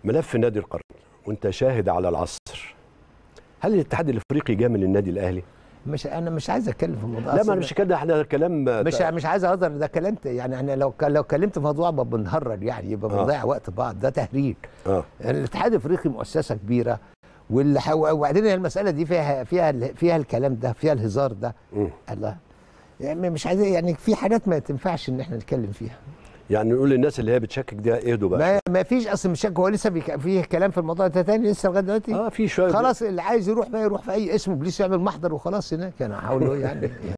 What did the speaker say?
ملف نادي القرن وانت شاهد على العصر هل الاتحاد الافريقي جاء من النادي الاهلي؟ مش انا مش عايز اتكلم في الموضوع لا ما أصلاً. أنا مش كده احنا كلام مش مش عايز اهزر ده كلام يعني انا لو لو اتكلمت في موضوع يبقى بنهرج يعني يبقى آه. بنضيع وقت بعض ده تهريج اه يعني الاتحاد الافريقي مؤسسه كبيره واللي حو- وبعدين هي المساله دي فيها فيها ال- فيها الكلام ده فيها الهزار ده مم. الله يعني مش عايز يعني في حاجات ما تنفعش ان احنا نتكلم فيها يعني نقول للناس اللي هي بتشكك ده اهدوا بقى ما ما فيش اصلا مش هو لسه بيك- فيه كلام في الموضوع ده تاني لسه لغايه دلوقتي اه في شويه خلاص اللي عايز يروح بقى يروح في اي اسم بوليس يعمل محضر وخلاص هناك انا هقول له يعني